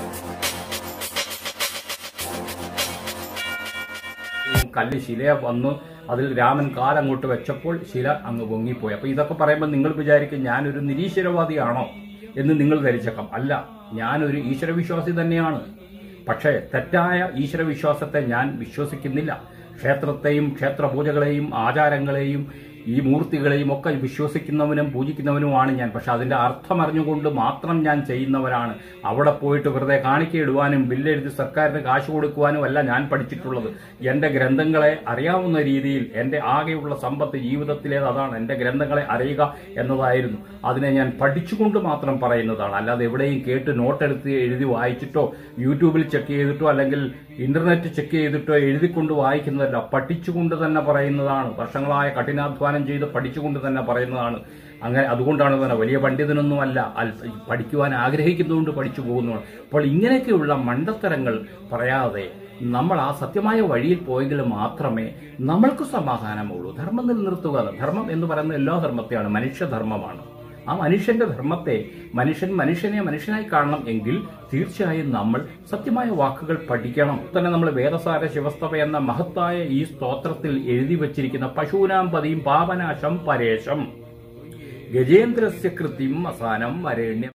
ഈ കല്ല് ശില വന്ന് അതിൽ രാമൻ കാലങ്ങോട്ട് വെച്ചപ്പോൾ ശില അങ്ങ് പൊങ്ങിപ്പോയി അപ്പൊ ഇതൊക്കെ പറയുമ്പോൾ നിങ്ങൾ വിചാരിക്കും ഞാനൊരു നിരീശ്വരവാദിയാണോ എന്ന് നിങ്ങൾ ധരിച്ചേക്കാം അല്ല ഞാനൊരു ഈശ്വരവിശ്വാസി തന്നെയാണ് പക്ഷേ തെറ്റായ ഈശ്വരവിശ്വാസത്തെ ഞാൻ വിശ്വസിക്കുന്നില്ല ക്ഷേത്രത്തെയും ക്ഷേത്രപൂജകളെയും ആചാരങ്ങളെയും ഈ മൂർത്തികളെയും ഒക്കെ വിശ്വസിക്കുന്നവനും പൂജിക്കുന്നവനുമാണ് ഞാൻ പക്ഷെ അതിന്റെ അർത്ഥം അറിഞ്ഞുകൊണ്ട് മാത്രം ഞാൻ ചെയ്യുന്നവരാണ് അവിടെ പോയിട്ട് വെറുതെ കാണിക്കയിടുവാനും ബില്ലെഴുതി സർക്കാരിന് കാശ് കൊടുക്കുവാനും അല്ല ഞാൻ പഠിച്ചിട്ടുള്ളത് എന്റെ ഗ്രന്ഥങ്ങളെ അറിയാവുന്ന രീതിയിൽ എന്റെ ആകെയുള്ള സമ്പത്ത് ജീവിതത്തിലേത് അതാണ് എന്റെ ഗ്രന്ഥങ്ങളെ അറിയുക എന്നതായിരുന്നു അതിനെ ഞാൻ പഠിച്ചുകൊണ്ട് മാത്രം പറയുന്നതാണ് അല്ലാതെ എവിടെയും കേട്ട് നോട്ടെടുത്ത് എഴുതി വായിച്ചിട്ടോ യൂട്യൂബിൽ ചെക്ക് ചെയ്തിട്ടോ അല്ലെങ്കിൽ ഇന്റർനെറ്റ് ചെക്ക് ചെയ്തിട്ടോ എഴുതിക്കൊണ്ട് വായിക്കുന്നതല്ല പഠിച്ചുകൊണ്ട് തന്നെ പറയുന്നതാണ് വർഷങ്ങളായ കഠിനാധ്വാനം ചെയ്ത് പഠിച്ചുകൊണ്ട് തന്നെ പറയുന്നതാണ് അങ്ങനെ അതുകൊണ്ടാണ് തന്നെ വലിയ പണ്ഡിതനൊന്നുമല്ല അല്പ- പഠിക്കുവാൻ ആഗ്രഹിക്കുന്നതുകൊണ്ട് പഠിച്ചു പോകുന്നതാണ് അപ്പോൾ ഇങ്ങനെയൊക്കെയുള്ള മണ്ടത്തരങ്ങൾ പറയാതെ നമ്മൾ ആ സത്യമായ വഴിയിൽ പോയെങ്കിൽ മാത്രമേ നമ്മൾക്ക് സമാധാനമുള്ളൂ ധർമ്മം നിലനിർത്തുക ധർമ്മം എന്ന് പറയുന്ന എല്ലാ ധർമ്മത്തെയാണ് മനുഷ്യധർമ്മമാണ് ആ മനുഷ്യന്റെ ധർമ്മത്തെ മനുഷ്യൻ മനുഷ്യനെ മനുഷ്യനായി കാണണം എങ്കിൽ തീർച്ചയായും നമ്മൾ സത്യമായ വാക്കുകൾ പഠിക്കണം തന്നെ നമ്മൾ വേദസാര ശിവസ്തവ എന്ന മഹത്തായ ഈ സ്തോത്രത്തിൽ എഴുതി വച്ചിരിക്കുന്ന പശൂനാം പതിയും പാപനാശം പരേശം ഗജേന്ദ്രസ്യ കൃത്യം അവസാനം വരേണ്യം